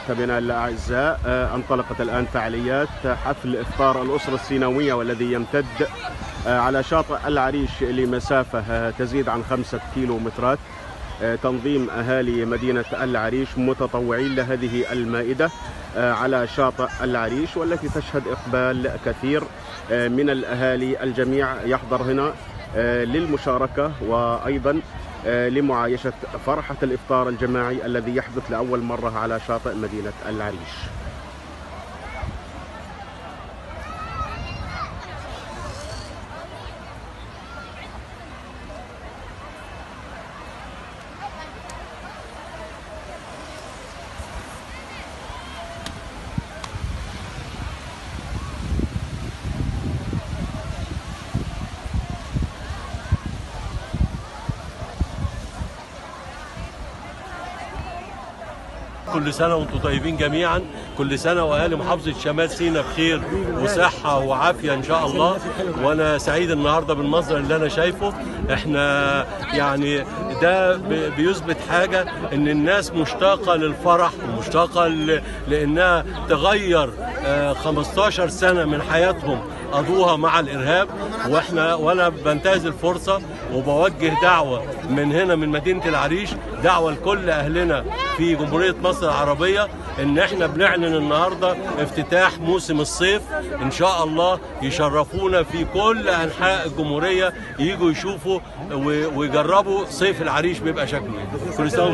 متابعينا الاعزاء انطلقت الان فعاليات حفل افطار الاسره السيناويه والذي يمتد على شاطئ العريش لمسافه تزيد عن خمسة كيلومترات تنظيم اهالي مدينه العريش متطوعين لهذه المائده على شاطئ العريش والتي تشهد اقبال كثير من الاهالي الجميع يحضر هنا للمشاركه وايضا لمعايشه فرحه الافطار الجماعي الذي يحدث لاول مره على شاطئ مدينه العريش. كل سنة وانتم طيبين جميعا كل سنة وأهالي محافظة شمال سيناء بخير وصحة وعافية إن شاء الله وأنا سعيد النهاردة بالمنظر اللي أنا شايفه إحنا يعني ده بيثبت حاجة إن الناس مشتاقة للفرح ومشتاقة لأنها تغير 15 سنة من حياتهم قضوها مع الارهاب واحنا وانا بنتهز الفرصه وبوجه دعوه من هنا من مدينه العريش دعوه لكل اهلنا في جمهوريه مصر العربيه ان احنا بنعلن النهارده افتتاح موسم الصيف ان شاء الله يشرفونا في كل انحاء الجمهوريه يجوا يشوفوا ويجربوا صيف العريش بيبقى شكله كل سنه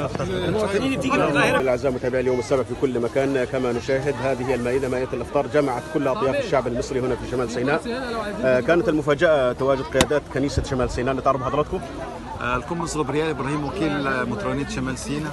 وانتم الاعزاء متابعي اليوم السابع في كل مكان كما نشاهد هذه المائده مائده الافطار جمعت كل اطياف الشعب المصري هنا في شمال سيناء كانت المفاجاه تواجد قيادات كنيسه شمال سيناء نتعرف حضراتكم القمص غبريال ابراهيم وكيل مطرانيه شمال سيناء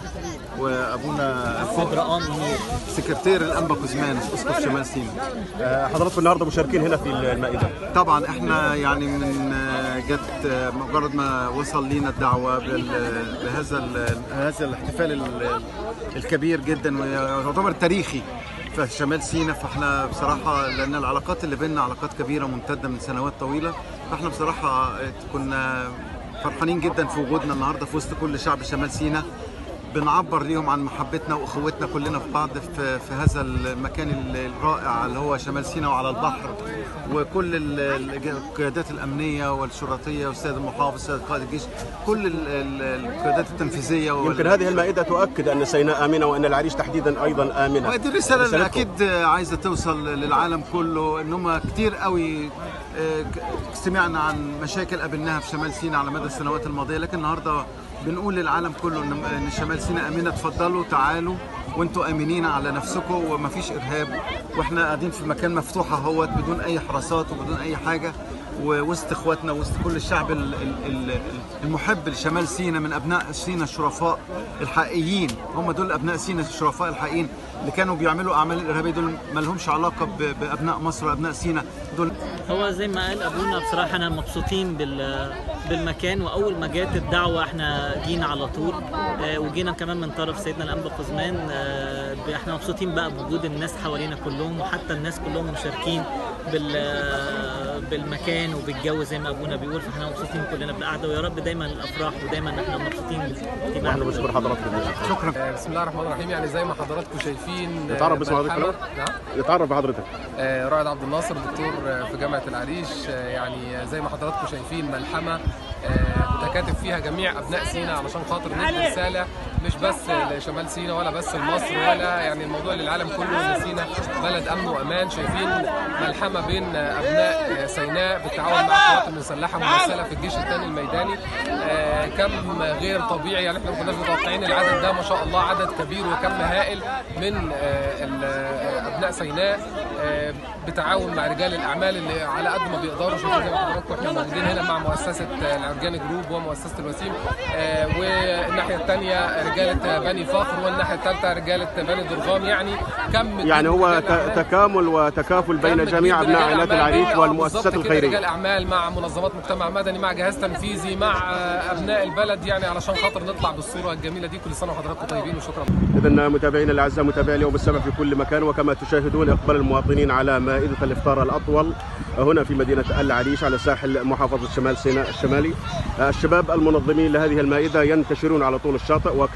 وابونا فدران منير سكرتير الانبا كوزمان اسقف شمال سيناء حضراتكم النهارده مشاركين هنا في المائده طبعا احنا يعني من جت مجرد ما وصل لينا الدعوه بهذا هذا الاحتفال الكبير جدا ويعتبر تاريخي في شمال سيناء فاحنا بصراحه لان العلاقات اللي بيننا علاقات كبيره ممتده من سنوات طويله فاحنا بصراحه كنا فرحانين جدا في وجودنا النهارده في وسط كل شعب شمال سيناء بنعبر ليهم عن محبتنا واخوتنا كلنا في بعض في, في هذا المكان الرائع اللي هو شمال سيناء وعلى البحر وكل القيادات الامنيه والشرطيه والسيد المحافظ والسيد قائد الجيش كل القيادات التنفيذيه يمكن هذه المائده تؤكد ان سيناء امنه وان العريش تحديدا ايضا امنه ودي الرساله اللي اكيد عايزه توصل للعالم كله ان هم كتير قوي سمعنا عن مشاكل قابلناها في شمال سيناء على مدى السنوات الماضيه لكن النهارده بنقول للعالم كله ان شمال سيناء امنه اتفضلوا تعالوا وانتوا امنين على نفسكم ومفيش ارهاب واحنا قاعدين في مكان مفتوح اهوت بدون اي حراسات وبدون اي حاجه ووسط اخواتنا وسط كل الشعب المحب لشمال سيناء من ابناء سيناء الشرفاء الحقيقيين هم دول ابناء سيناء الشرفاء الحقيقيين اللي كانوا بيعملوا اعمال الارهابيه دول ما لهمش علاقه بابناء مصر وابناء سيناء دول هو زي ما قال ابونا بصراحه احنا مبسوطين بالمكان واول ما جات الدعوه احنا جينا على طول وجينا كمان من طرف سيدنا الانبا قزمان احنا مبسوطين بقى بوجود الناس حوالينا كلهم وحتى الناس كلهم مشاركين بال بالمكان وبالجو زي ما ابونا بيقول فاحنا مبسوطين كلنا بالقعده ويا رب دايما الافراح ودايما احنا مبسوطين احنا بنشكر حضراتكم شكرا بسم الله الرحمن الرحيم يعني زي ما حضراتكم شايفين يتعرف باسم حضرتك نعم يتعرف بحضرتك آه رائد عبد الناصر دكتور في جامعه العريش آه يعني زي ما حضراتكم شايفين ملحمه آه متكاتف فيها جميع ابناء سينا علشان خاطر ندي رساله مش بس لشمال سينا ولا بس لمصر ولا يعني الموضوع للعالم كله ان سينا بلد امن وامان شايفين ملحمه بين ابناء سيناء بالتعاون مع القوات المسلحه ممثله في الجيش الثاني الميداني آه كم غير طبيعي يعني احنا ما كناش متوقعين العدد ده ما شاء الله عدد كبير وكم هائل من آه ابناء سيناء آه بتعاون مع رجال الاعمال اللي على قد ما بيقدروا شوفوا زي ما حضراتكم احنا موجودين هنا مع مؤسسه العرجان جروب ومؤسسه الوسيم والناحيه الثانيه رجاله بني فخر والناحيه الثالثه رجاله بني درغام يعني كم يعني هو تكامل وتكافل بين جميع ابناء عائلات العريش والمؤسسات الخيريه رجال اعمال مع منظمات مجتمع مدني مع جهاز تنفيذي مع ابناء البلد يعني علشان خاطر نطلع بالصوره الجميله دي كل سنه وحضراتكم طيبين وشكرا اذا متابعينا الاعزاء متابعي اليوم السابع في كل مكان وكما تشاهدون اقبال المواطنين على مائده الافطار الاطول هنا في مدينه العريش على ساحل محافظه شمال سيناء الشمالي الشباب المنظمين لهذه المائده ينتشرون على طول الشاطئ وكما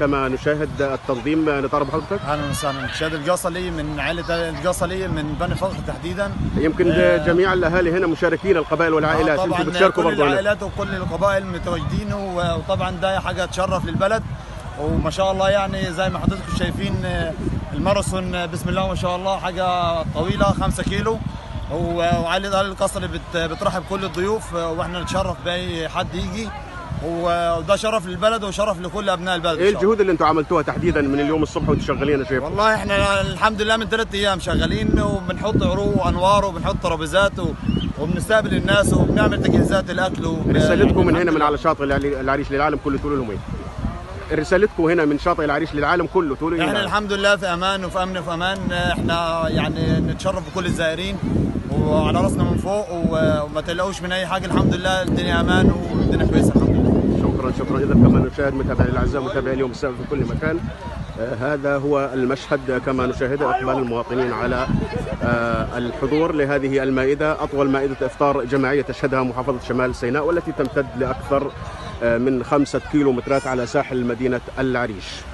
كما نشاهد التنظيم نتعرف حضرتك اهلا وسهلا شهد القصلي من عائله القصلي من بني فخر تحديدا يمكن آه. جميع الاهالي هنا مشاركين القبائل والعائلات آه انتم طبعا بتشاركوا كل برضه هنا العائلات وكل القبائل متواجدين و- وطبعا ده حاجه تشرف للبلد وما شاء الله يعني زي ما حضراتكم شايفين آه، الماراثون آه، بسم الله ما شاء الله حاجه طويله 5 كيلو و- وعائله اهل القصر بت- بترحب كل الضيوف آه، واحنا نتشرف باي حد يجي و- وده شرف للبلد وشرف لكل ابناء البلد إن ايه شاء الله. الجهود اللي انتم عملتوها تحديدا من اليوم الصبح وانتم شغالين انا شايف والله احنا الحمد لله من ثلاث ايام شغالين وبنحط عروق وانوار وبنحط ترابيزات و- وبنستقبل الناس وبنعمل تجهيزات الاكل وب- رسالتكم من الحمد هنا من لله. على شاطئ العلي- العريش للعالم كله تقولوا لهم ايه؟ رسالتكم هنا من شاطئ العريش للعالم كله تقولوا ايه؟ احنا للعالم؟ الحمد لله في امان وفي امن وفي امان احنا يعني نتشرف بكل الزائرين وعلى راسنا من فوق و- وما تقلقوش من اي حاجه الحمد لله الدنيا امان والدنيا كويسه الحمد لله شكرا شكرا اذا كما نشاهد متابعينا الاعزاء متابعي اليوم السابع في كل مكان آه، هذا هو المشهد كما نشاهده اقبال المواطنين على آه، الحضور لهذه المائده اطول مائده افطار جماعيه تشهدها محافظه شمال سيناء والتي تمتد لاكثر آه، من خمسه كيلومترات على ساحل مدينه العريش.